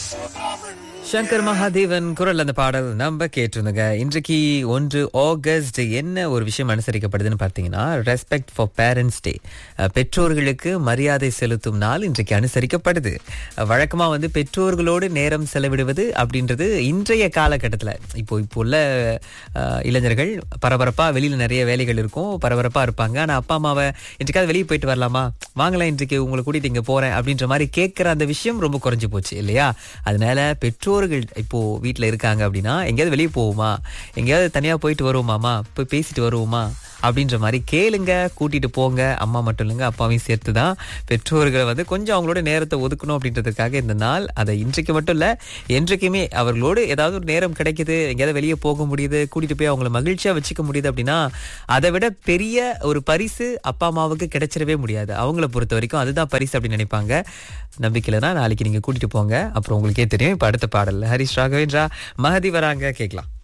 சங்கர் மகாதேவன் குரல் அந்த பாடல் நம்ம கேட்டிருந்தோங்க இன்றைக்கு ஒன்று ஆகஸ்ட் என்ன ஒரு விஷயம் அனுசரிக்கப்படுதுன்னு பார்த்தீங்கன்னா ரெஸ்பெக்ட் ஃபார் பேரண்ட்ஸ் டே பெற்றோர்களுக்கு மரியாதை செலுத்தும் நாள் இன்றைக்கு அனுசரிக்கப்படுது அஹ், வழக்கமா வந்து பெற்றோர்களோடு நேரம் செலவிடுவது அப்படின்றது இன்றைய காலகட்டத்தில் இப்போ இப்போ உள்ள அஹ், இளைஞர்கள் பரபரப்பா வெளியில நிறைய வேலைகள் இருக்கும் பரபரப்பா இருப்பாங்க ஆனா அப்பா அம்மாவை இன்றைக்காவது வெளியே போயிட்டு வரலாமா வாங்கலாம் இன்றைக்கு உங்களை கூட்டிட்டு இங்க போறேன் அப்படின்ற மாதிரி கேட்கிற அந்த விஷயம் ரொம்ப குறைஞ்சு போச்சு இல்லையா அதனால பெற்றோர்கள் இப்போ வீட்ல இருக்காங்க அப்படின்னா எங்கேயாவது வெளியே போவோமா எங்கேயாவது தனியா போயிட்டு வருவோமாமா போய் பேசிட்டு வருவோமா அப்படின்ற மாதிரி கேளுங்க கூட்டிட்டு போங்க அம்மா மட்டும் இல்லைங்க அப்பாவையும் சேர்த்து தான் பெற்றோர்களை வந்து கொஞ்சம் அவங்களோட நேரத்தை ஒதுக்கணும் அப்படின்றதுக்காக இந்த நாள் அதை இன்றைக்கு மட்டும் இல்ல என்றைக்குமே அவர்களோடு ஏதாவது ஒரு நேரம் கிடைக்குது எங்கேயாவது வெளியே போக முடியுது கூட்டிட்டு போய் அவங்கள மகிழ்ச்சியா வச்சுக்க முடியுது அப்படின்னா அதை விட பெரிய ஒரு பரிசு அப்பா அம்மாவுக்கு கிடைச்சிடவே முடியாது அவங்கள பொறுத்த வரைக்கும் அதுதான் பரிசு அப்படின்னு நினைப்பாங்க நம்பிக்கையில தான் நாளைக்கு நீங்க கூட்டிட்டு போங்க அப்புறம் உங்களுக்கே தெரியும் இப்ப அடுத்த பாடல்ல ஹரிஷ் ராகவேந்திரா மகதி வராங்க கேட்கலாம்